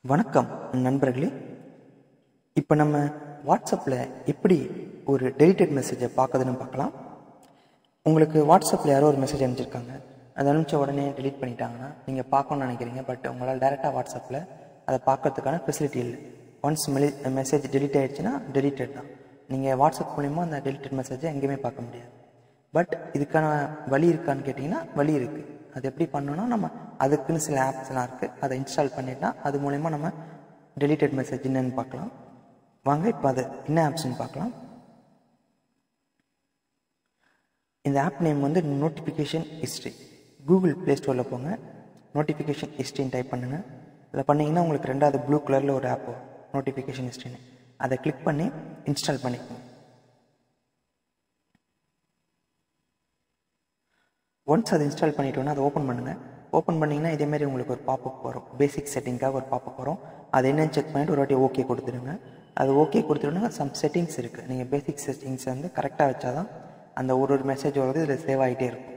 வணக்கம் நண்பர்களே இப்போ நம்ம வாட்ஸ்அப்பில் எப்படி ஒரு டெலிட்டட் மெசேஜை பார்க்குதுன்னு பார்க்கலாம் உங்களுக்கு வாட்ஸ்அப்பில் யாரோ ஒரு மெசேஜ் அனுப்பிச்சிருக்காங்க அதை அனுப்பிச்ச உடனே delete பண்ணிட்டாங்கன்னா நீங்கள் பார்க்கணும்னு நினைக்கிறீங்க பட் உங்களால் டேரெக்டாக வாட்ஸ்அப்பில் அதை பார்க்கறதுக்கான ஃபெசிலிட்டி இல்லை ஒன்ஸ் மெலி மெசேஜ் delete ஆயிடுச்சுன்னா deleted தான் நீங்கள் வாட்ஸ்அப் மூலிமா அந்த டெலிட்டட் மெசேஜை எங்கேயுமே பார்க்க முடியாது பட் இதுக்கான வழி இருக்கான்னு கேட்டிங்கன்னா வழி இருக்குது அது எப்படி பண்ணணும்னா நம்ம அதுக்குன்னு சில ஆப்ஸ்லாம் இருக்குது அதை இன்ஸ்டால் பண்ணிட்டா அது மூலயமா நம்ம டெலிட்டட் மெசேஜ் என்னன்னு பார்க்கலாம் வாங்க இப்போ அது என்ன ஆப்ஸ்னு பார்க்கலாம் இந்த ஆப் நேம் வந்து நோட்டிஃபிகேஷன் ஹிஸ்ட்ரி கூகுள் ப்ளே ஸ்டோரில் போங்க நோட்டிஃபிகேஷன் ஹிஸ்ட்ரின்னு டைப் பண்ணுங்கள் அதில் பண்ணிங்கன்னா உங்களுக்கு ரெண்டாவது ப்ளூ கலரில் ஒரு ஆப் வரும் நோட்டிஃபிகேஷன் ஹிஸ்ட்ரின்னு அதை கிளிக் பண்ணி இன்ஸ்டால் பண்ணிக்கோங்க ஒன்ஸ் அதை இன்ஸ்டால் பண்ணிட்டோன்னா அதை ஓப்பன் பண்ணுங்கள் ஓப்பன் பண்ணிங்கன்னா இதேமாரி உங்களுக்கு ஒரு பாப்பப் வரும் பேசிக் செட்டிங்காக ஒரு பாப்பப் வரும் அது என்னன்னு செக் பண்ணிவிட்டு ஒரு வாட்டி ஓகே கொடுத்துருங்க அது ஓகே கொடுத்துட்டோன்னா சம் செட்டிங்ஸ் இருக்குது நீங்கள் பேசிக் செட்டிங்ஸ் வந்து கரெக்டாக வச்சாதான் அந்த ஒரு ஒரு மெசேஜ் வருது இதில் சேவ் ஆகிட்டே இருக்கும்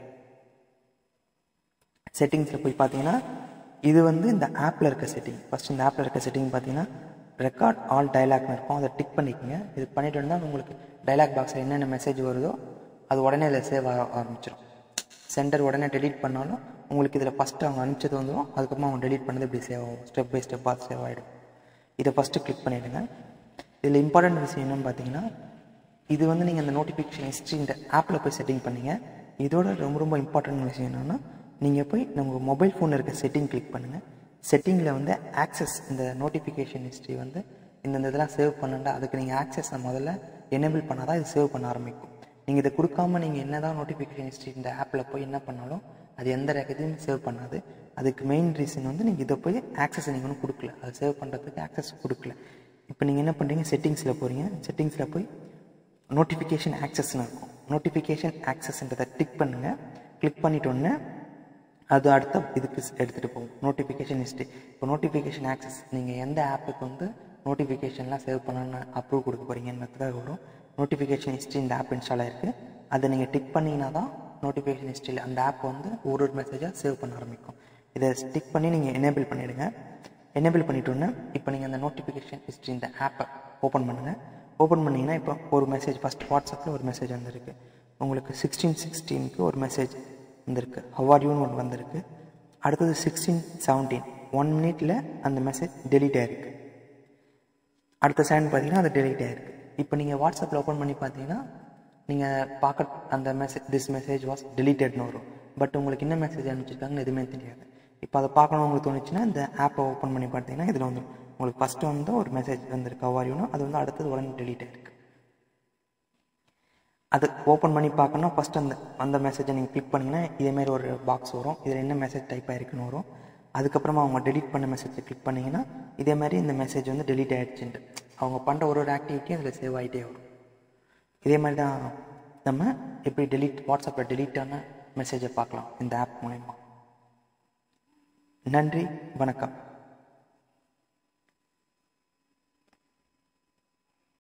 செட்டிங்ஸில் போய் பார்த்தீங்கன்னா இது வந்து இந்த ஆப்பில் இருக்க செட்டிங் ஃபஸ்ட் இந்த ஆப்பில் இருக்க செட்டிங் பார்த்தீங்கன்னா ரெக்கார்ட் ஆல் டைலாக்னு இருக்கும் அதை டிக் பண்ணிக்கோங்க இது பண்ணிட்டு வந்தால் உங்களுக்கு டைலாக் பாக்ஸில் என்னென்ன மெசேஜ் வருதோ அது உடனே இதில் சேவ் ஆக ஆரம்பிச்சிடும் சென்டர் உடனே டெலீட் பண்ணாலும் உங்களுக்கு இதில் ஃபஸ்ட்டு அவங்க அனுப்பிச்சது வந்துடும் அதுக்கப்புறமா அவங்க டெலீட் பண்ணது இப்படி சேவ் ஆகும் ஸ்டெப் பை ஸ்டெப்பாக சேவ் ஆகிடும் இதை ஃபஸ்ட்டு கிளிக் பண்ணிவிடுங்க இதில் இம்பார்ட்டன்ட் விஷயம் என்னன்னு பார்த்தீங்கன்னா இது வந்து நீங்கள் அந்த நோட்டிஃபிகேஷன் ஹிஸ்ட்ரி இந்த ஆப்பில் போய் செட்டிங் பண்ணீங்க இதோட ரொம்ப ரொம்ப இம்பார்ட்டன்ட் விஷயம் என்னென்னா நீங்கள் போய் நம்ம மொபைல் ஃபோனில் இருக்க செட்டிங் கிளிக் பண்ணுங்கள் செட்டிங்கில் வந்து ஆக்சஸ் இந்த நோட்டிஃபிகேஷன் ஹிஸ்ட்ரி வந்து இந்தந்த இதெல்லாம் சேவ் பண்ணண்டா அதுக்கு நீங்கள் ஆக்சஸை முதல்ல எனேபிள் பண்ணால் தான் இது சேவ் பண்ண ஆரம்பிக்கும் நீங்கள் இதை கொடுக்காம நீங்கள் என்ன தான் நோட்டிஃபிகேஷன் ஹிஸ்ட்ரி இந்த ஆப்பில் போய் என்ன பண்ணாலும் அது எந்த ரெக்கத்தையும் சேவ் பண்ணாது அதுக்கு மெயின் ரீசன் வந்து நீங்கள் இதை போய் ஆக்சஸ் நீங்கள் ஒன்றும் கொடுக்கல அது சேவ் பண்ணுறதுக்கு ஆக்சஸ் கொடுக்கல இப்போ நீங்கள் என்ன பண்ணுறீங்க செட்டிங்ஸில் போகிறீங்க செட்டிங்ஸில் போய் நோட்டிஃபிகேஷன் ஆக்சஸ்னு இருக்கும் நோட்டிஃபிகேஷன் ஆக்சஸ்ன்றதை டிக் பண்ணுங்கள் கிளிக் பண்ணிட்டோன்னே அது அடுத்த இதுக்கு எடுத்துகிட்டு போகும் நோட்டிஃபிகேஷன் ஹிஸ்ட்ரி இப்போ நோட்டிஃபிகேஷன் ஆக்சஸ் நீங்கள் எந்த ஆப்புக்கு வந்து நோட்டிஃபிகேஷன்லாம் சேவ் பண்ணணும்னு அப்ரூவ் கொடுக்க போகிறீங்கன்றதுக்காக வரும் நோட்டிஃபிகேஷன் ஹிஸ்ட்ரி இந்த ஆப் இன்ஸ்டால் ஆயிருக்கு அதை நீங்கள் டிக் பண்ணிங்கன்னா தான் நோட்டிஃபிகேஷன் ஹிஸ்ட்ரியில் அந்த ஆப் வந்து ஒரு ஒரு மெசேஜாக சேவ் பண்ண ஆரம்பிக்கும் இதை டிக் பண்ணி நீங்கள் எனேபிள் பண்ணிவிடுங்க எனேபிள் பண்ணிட்டோன்னே இப்போ நீங்கள் அந்த நோட்டிஃபிகேஷன் ஹிஸ்ட்ரி இந்த ஆப்பை ஓப்பன் பண்ணுங்கள் ஓப்பன் பண்ணிங்கன்னா இப்போ ஒரு மெசேஜ் ஃபஸ்ட் வாட்ஸ்அப்பில் ஒரு மெசேஜ் வந்திருக்கு உங்களுக்கு சிக்ஸ்டீன் சிக்ஸ்டீனுக்கு ஒரு மெசேஜ் வந்திருக்கு ஹவாரியூன்னு ஒன்று வந்திருக்கு அடுத்தது சிக்ஸ்டீன் செவன்டீன் ஒன் மினிட்ல அந்த மெசேஜ் டெலீட் ஆயிருக்கு அடுத்த செகண்ட் பார்த்தீங்கன்னா அது டெலீட் ஆயிருக்கு இப்போ நீங்கள் வாட்ஸ்அப்பில் ஓப்பன் பண்ணி பார்த்தீங்கன்னா நீங்கள் பார்க்க அந்த மெசேஜ் திஸ் மெசேஜ் வாஸ் டெலீட்டட்னு வரும் பட் உங்களுக்கு என்ன மெசேஜ் அனுப்பிச்சிருக்காங்கன்னு எதுவுமே தெரியாது இப்போ அதை பார்க்கணும் உங்களுக்கு தோணுச்சுன்னா இந்த ஆப்பை ஓப்பன் பண்ணி பார்த்தீங்கன்னா இதில் வந்து உங்களுக்கு ஃபஸ்ட்டு வந்து ஒரு மெசேஜ் வந்திருக்கு அவ்வாரியூனோ அது வந்து அடுத்தது உடனே டெலீட் ஆயிருக்கு அது ஓப்பன் பண்ணி பார்க்கணும் ஃபஸ்ட் அந்த அந்த மெசேஜை நீங்கள் கிளிக் பண்ணிங்கன்னா இதேமாரி ஒரு பாக்ஸ் வரும் இதில் என்ன மெசேஜ் டைப் ஆயிருக்குன்னு வரும் அதுக்கப்புறமா அவங்க டெலீட் பண்ண மெசேஜை கிளிக் பண்ணிங்கன்னா இதேமாதிரி இந்த மெசேஜ் வந்து டெலீட் ஆகிடுச்சுன்ட்டு அவங்க பண்ணுற ஒரு ஒரு ஆக்டிவிட்டியும் இதில் சேவ் ஆகிட்டே வரும் இதே மாதிரி தான் நம்ம எப்படி டெலீட் வாட்ஸ்அப்பில் டெலீட்டான மெசேஜை பார்க்கலாம் இந்த ஆப் மூலயமா நன்றி வணக்கம்